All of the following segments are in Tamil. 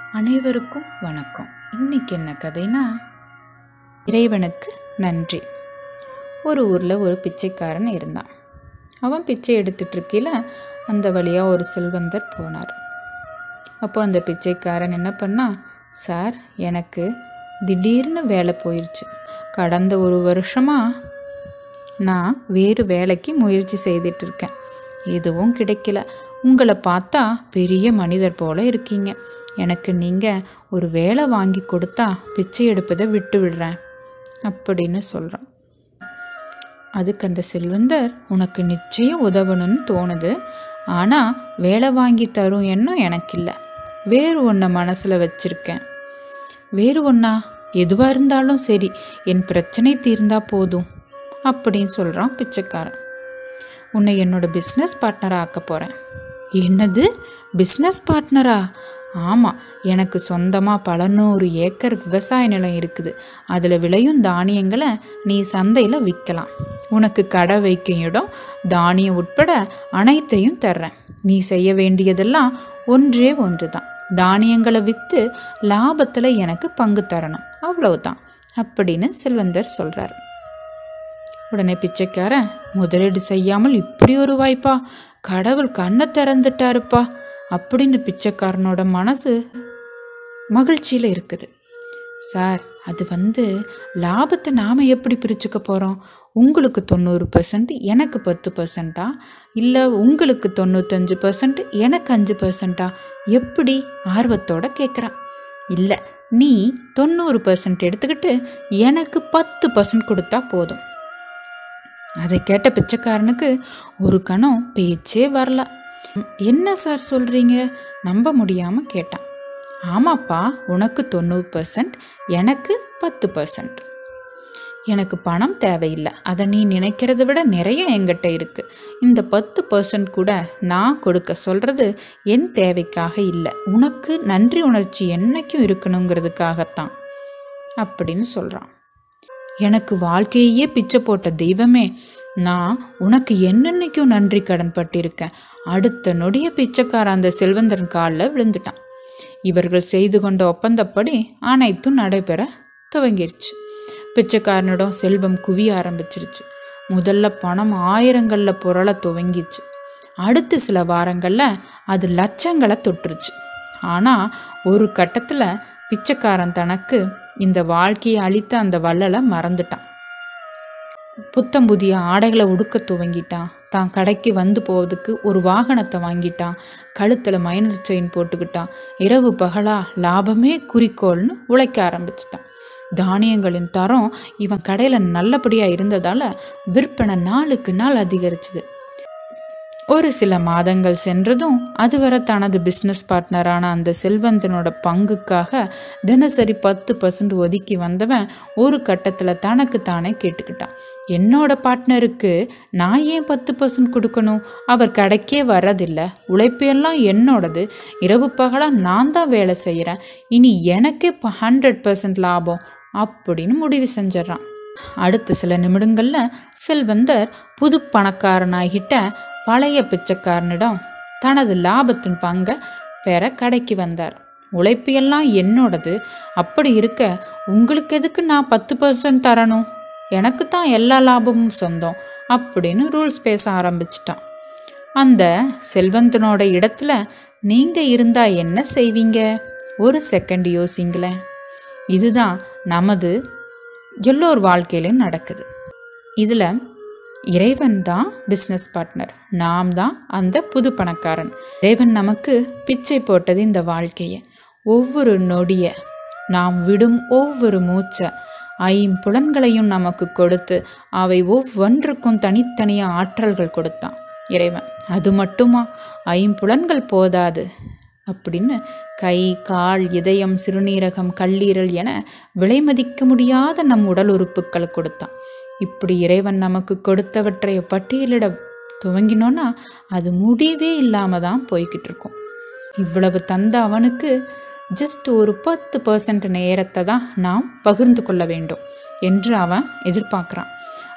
அனைவருக்கும் வணக்கம் இன்னைக்கு என்ன கதைனா இறைவனுக்கு நன்றி ஒரு ஊரில் ஒரு பிச்சைக்காரன் இருந்தான் அவன் பிச்சை எடுத்துட்டு இருக்கையில அந்த வழியாக ஒரு செல்வந்தர் போனார் அப்போ அந்த பிச்சைக்காரன் என்ன பண்ணா சார் எனக்கு திடீர்னு வேலை போயிடுச்சு கடந்த ஒரு வருஷமாக நான் வேறு வேலைக்கு முயற்சி செய்துட்டு இருக்கேன் எதுவும் கிடைக்கல உங்களை பார்த்தா பெரிய மனிதர் போல இருக்கீங்க எனக்கு நீங்கள் ஒரு வேலை வாங்கி கொடுத்தா பிச்சை எடுப்பதை விட்டு விடுறேன் அப்படின்னு சொல்கிறான் அதுக்கு அந்த செல்வந்தர் உனக்கு நிச்சயம் உதவணும்னு தோணுது ஆனால் வேலை வாங்கி தரும் எண்ணம் எனக்கு இல்லை வேறு ஒன்றை மனசில் வச்சிருக்கேன் வேறு ஒன்றா எதுவாக இருந்தாலும் சரி என் பிரச்சனை தீர்ந்தா போதும் அப்படின்னு சொல்கிறான் பிச்சைக்காரன் உன்னை என்னோட பிஸ்னஸ் பார்ட்னராக ஆக்க போகிறேன் என்னது பிஸ்னஸ் பார்ட்னரா ஆமாம் எனக்கு சொந்தமாக பல நூறு ஏக்கர் விவசாய நிலம் இருக்குது அதில் விளையும் தானியங்களை நீ சந்தையில் விற்கலாம் உனக்கு கடை வைக்கும் இடம் தானியம் உட்பட அனைத்தையும் தர்றேன் நீ செய்ய வேண்டியதெல்லாம் ஒன்றே ஒன்று தான் தானியங்களை விற்று லாபத்தில் எனக்கு பங்கு தரணும் அவ்வளவுதான் அப்படின்னு செல்வந்தர் சொல்கிறார் உடனே பிச்சைக்காரன் முதலீடு செய்யாமல் இப்படி ஒரு வாய்ப்பா கடவுள் கண்ணை திறந்துட்டாருப்பா அப்படின்னு பிச்சைக்காரனோட மனசு மகிழ்ச்சியில் இருக்குது சார் அது வந்து லாபத்தை நாம் எப்படி பிரிச்சுக்க போகிறோம் உங்களுக்கு தொண்ணூறு பர்சன்ட் எனக்கு பத்து பர்சன்ட்டா இல்லை உங்களுக்கு தொண்ணூத்தஞ்சு பர்சன்ட் எனக்கு அஞ்சு பர்சன்ட்டா எப்படி ஆர்வத்தோட கேட்குறான் இல்லை நீ தொண்ணூறு பர்சன்ட் எடுத்துக்கிட்டு எனக்கு பத்து பர்சன்ட் கொடுத்தா போதும் அதை கேட்ட பிச்சைக்காரனுக்கு ஒரு கணம் பேச்சே வரல என்ன சார் சொல்கிறீங்க நம்ப முடியாமல் கேட்டான் ஆமாப்பா உனக்கு தொண்ணூறு பர்சன்ட் எனக்கு பத்து பர்சன்ட் எனக்கு பணம் தேவையில்லை அதை நீ நினைக்கிறத விட நிறைய என்கிட்ட இருக்கு இந்த பத்து பர்சன்ட் கூட நான் கொடுக்க சொல்றது என் தேவைக்காக இல்லை உனக்கு நன்றி உணர்ச்சி என்னைக்கும் இருக்கணுங்கிறதுக்காகத்தான் அப்படின்னு சொல்கிறான் எனக்கு வாழ்க்கையே பிச்சை போட்ட தெய்வமே நான் உனக்கு என்னென்னைக்கும் நன்றி கடன் பட்டிருக்கேன் அடுத்த நொடிய பிச்சைக்கார அந்த செல்வந்தன் காலில் விழுந்துட்டான் இவர்கள் செய்து கொண்ட ஒப்பந்தப்படி அனைத்தும் நடைபெற துவங்கிருச்சு பிச்சைக்காரனிடம் செல்வம் குவிய ஆரம்பிச்சிருச்சு முதல்ல பணம் ஆயிரங்களில் புரள துவங்கிச்சு அடுத்த சில வாரங்களில் அது லட்சங்களை தொட்டுருச்சு ஆனால் ஒரு கட்டத்தில் பிச்சைக்காரன் தனக்கு இந்த வாழ்க்கையை அழித்த அந்த வள்ளலை மறந்துட்டான் புத்தம் புதிய ஆடைகளை உடுக்க துவங்கிட்டான் தான் கடைக்கு வந்து போவதுக்கு ஒரு வாகனத்தை வாங்கிட்டான் கழுத்தில் மைனர் செயின் போட்டுக்கிட்டான் இரவு பகலா லாபமே குறிக்கோள்னு உழைக்க ஆரம்பிச்சிட்டான் தானியங்களின் தரம் இவன் கடையில் நல்லபடியாக இருந்ததால் விற்பனை நாளுக்கு நாள் அதிகரிச்சுது ஒரு சில மாதங்கள் சென்றதும் அதுவரை தனது பிஸ்னஸ் பார்ட்னரான அந்த செல்வந்தனோட பங்குக்காக தினசரி பத்து பர்சன்ட் ஒதுக்கி வந்தவன் ஒரு கட்டத்தில் தனக்கு தானே கேட்டுக்கிட்டான் என்னோட பார்ட்னருக்கு நான் ஏன் பத்து பர்சன்ட் கொடுக்கணும் அவர் கடைக்கே வர்றதில்ல உழைப்பெல்லாம் என்னோடது இரவு பகலாக நான் தான் வேலை செய்கிறேன் இனி எனக்கே இப்போ ஹண்ட்ரட் பர்சன்ட் லாபம் அப்படின்னு முடிவு செஞ்சிடறான் அடுத்த சில நிமிடங்களில் செல்வந்தர் புது பணக்காரனாகிட்ட பழைய பிச்சைக்காரனிடம் தனது லாபத்தின் பங்கை பெற கடைக்கு வந்தார் உழைப்பு எல்லாம் என்னோடது அப்படி இருக்க உங்களுக்கு எதுக்கு நான் பத்து பர்சன்ட் தரணும் எனக்கு தான் எல்லா லாபமும் சொந்தம் அப்படின்னு ரூல்ஸ் பேச ஆரம்பிச்சிட்டான் அந்த செல்வந்தனோட இடத்துல நீங்கள் இருந்தால் என்ன செய்வீங்க ஒரு செகண்ட் யோசிங்களேன் இதுதான் நமது எல்லோர் வாழ்க்கையிலையும் நடக்குது இதில் இறைவன் தான் பிஸ்னஸ் பார்ட்னர் நாம் தான் அந்த புது பணக்காரன் இறைவன் நமக்கு பிச்சை போட்டது இந்த வாழ்க்கையை ஒவ்வொரு நொடிய நாம் விடும் ஒவ்வொரு மூச்சை ஐம்புலன்களையும் நமக்கு கொடுத்து அவை ஒவ்வொன்றுக்கும் தனித்தனியாக ஆற்றல்கள் கொடுத்தான் இறைவன் அது மட்டுமா ஐம்புலன்கள் போதாது அப்படின்னு கை கால் இதயம் சிறுநீரகம் கல்லீரல் என விலை மதிக்க முடியாத நம் உடல் உறுப்புகளை கொடுத்தான் இப்படி இறைவன் நமக்கு கொடுத்தவற்றை பட்டியலிட துவங்கினோன்னா அது முடிவே இல்லாமல் தான் போய்கிட்டு இருக்கும் இவ்வளவு தந்த அவனுக்கு ஜஸ்ட் ஒரு பத்து பர்சன்ட் நேரத்தை தான் நாம் பகிர்ந்து கொள்ள வேண்டும் என்று அவன் எதிர்பார்க்குறான்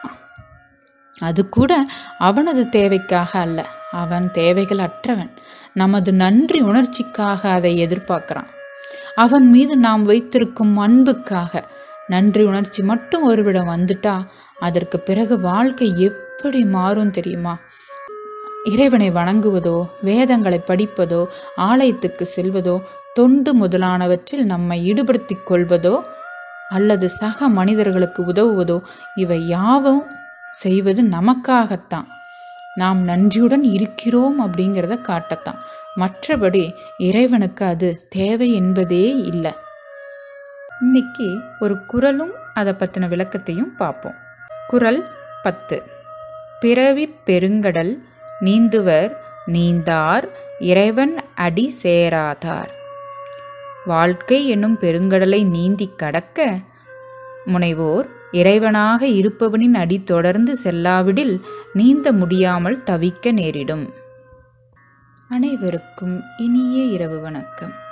அது கூட அவனது தேவைக்காக அல்ல அவன் தேவைகள் அற்றவன் நமது நன்றி உணர்ச்சிக்காக அதை எதிர்பார்க்குறான் அவன் மீது நாம் வைத்திருக்கும் அன்புக்காக நன்றி உணர்ச்சி மட்டும் ஒருவிடம் வந்துட்டா அதற்கு பிறகு வாழ்க்கை எப்படி மாறும் தெரியுமா இறைவனை வணங்குவதோ வேதங்களை படிப்பதோ ஆலயத்துக்கு செல்வதோ தொண்டு முதலானவற்றில் நம்மை ஈடுபடுத்திக் கொள்வதோ அல்லது சக மனிதர்களுக்கு உதவுவதோ இவை யாவும் செய்வது நமக்காகத்தான் நாம் நன்றியுடன் இருக்கிறோம் அப்படிங்கிறத காட்டத்தான் மற்றபடி இறைவனுக்கு அது தேவை என்பதே இல்லை இன்னைக்கு ஒரு குரலும் அதை பற்றின விளக்கத்தையும் பார்ப்போம் குரல் பத்து பிறவி பெருங்கடல் நீந்துவர் நீந்தார் இறைவன் அடி சேராதார் வாழ்க்கை என்னும் பெருங்கடலை நீந்தி கடக்க முனைவோர் இறைவனாக இருப்பவனின் அடி தொடர்ந்து செல்லாவிடில் நீந்த முடியாமல் தவிக்க நேரிடும் அனைவருக்கும் இனிய இரவு வணக்கம்